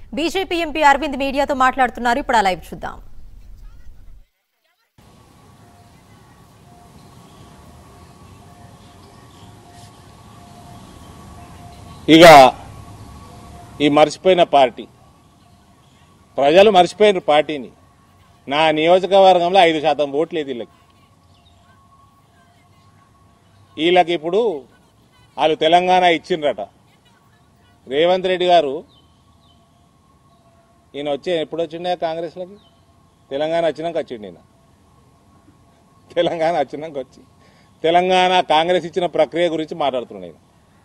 BJP MP Arvind మీడియాతో మాట్లాడుతున్నారు ఇప్పుడు ఆ లైవ్ చూద్దాం ఇక ఈ మర్చిపోయిన పార్టీ ప్రజలు మర్చిపోయిన పార్టీని నా నియోజకవర్గంలో ఐదు శాతం ఓట్లు లేదు వీళ్ళకి వీళ్ళకి ఇప్పుడు వాళ్ళు తెలంగాణ ఇచ్చిండ్రట రేవంత్ రెడ్డి గారు ఈయన వచ్చే ఎప్పుడు వచ్చిండే కాంగ్రెస్లోకి తెలంగాణ వచ్చినాక వచ్చిండు ఈయన తెలంగాణ వచ్చినాక వచ్చి తెలంగాణ కాంగ్రెస్ ఇచ్చిన ప్రక్రియ గురించి మాట్లాడుతున్నాడు ఈయన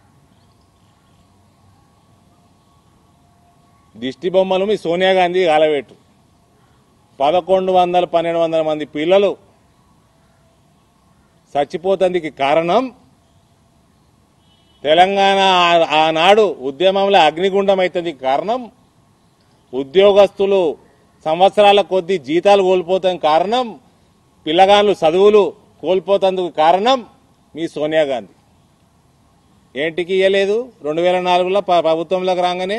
దిష్టి బొమ్మలు మీ సోనియా గాంధీ కాలబెట్టు పదకొండు వందల పన్నెండు వందల మంది పిల్లలు చచ్చిపోతందుకు కారణం తెలంగాణ ఆ- ఆనాడు ఉద్యమంలో అగ్నిగుండం అవుతుంది కారణం ఉద్యోగస్తులు సంవత్సరాల కొద్దీ జీతాలు కోల్పోతాం కారణం పిల్లగాళ్ళు చదువులు కోల్పోతందుకు కారణం మీ సోనియా గాంధీ ఏంటికి ఇయ్యలేదు రెండు వేల నాలుగులో ప- ప్రభుత్వంలోకి రాగానే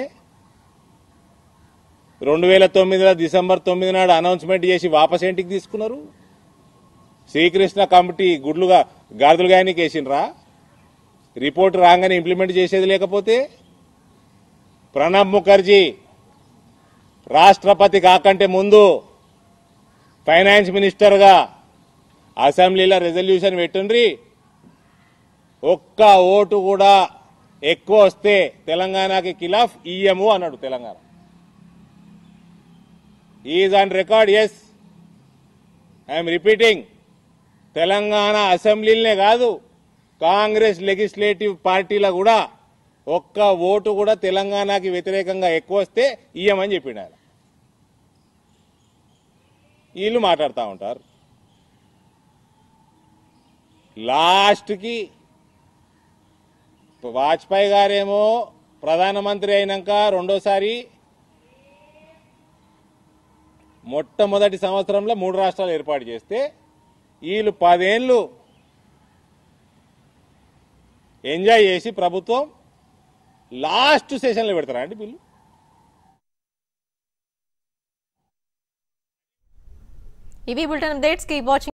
రెండు వేల తొమ్మిదిలో డిసెంబర్ తొమ్మిది నాడు అనౌన్స్మెంట్ చేసి వాపస్ ఏంటికి తీసుకున్నారు శ్రీకృష్ణ కమిటీ గుడ్లుగా గాడిదలు గాయనికి వేసిండ్రా రిపోర్ట్ రాగానే ఇంప్లిమెంట్ చేసేది లేకపోతే ప్రణబ్ ముఖర్జీ రాష్ట్రపతి కాకంటే ముందు ఫైనాన్స్ మినిస్టర్గా అసెంబ్లీలో రెజల్యూషన్ పెట్టుండ్రి ఒక్క ఓటు కూడా ఎక్కువ వస్తే తెలంగాణకి ఖిలాఫ్ ఇయ్యము అన్నాడు Telangana is on record yes I'm repeating Telangana అసెంబ్లీలనే కాదు కాంగ్రెస్ లెజిస్లేటివ్ పార్టీల కూడా ఒక్క ఓటు కూడా తెలంగాణకి వ్యతిరేకంగా ఎక్కువ వస్తే ఇయ్యమని చెప్పిండు ఆయన వీళ్ళు మాట్లాడుతూ ఉంటారు లాస్ట్కి వాజ్పేయి గారేమో ప్రధానమంత్రి అయినాక రెండోసారి మొట్టమొదటి సంవత్సరంలో మూడు రాష్ట్రాలు ఏర్పాటు చేస్తే వీళ్ళు పదేళ్ళు ఎంజాయ్ చేసి ప్రభుత్వం లాస్ట్ సెషన్లో పెడతారా అండి బిల్లు ఇవి బులెటిన్ అప్డేట్స్ కీప్ వాచింగ్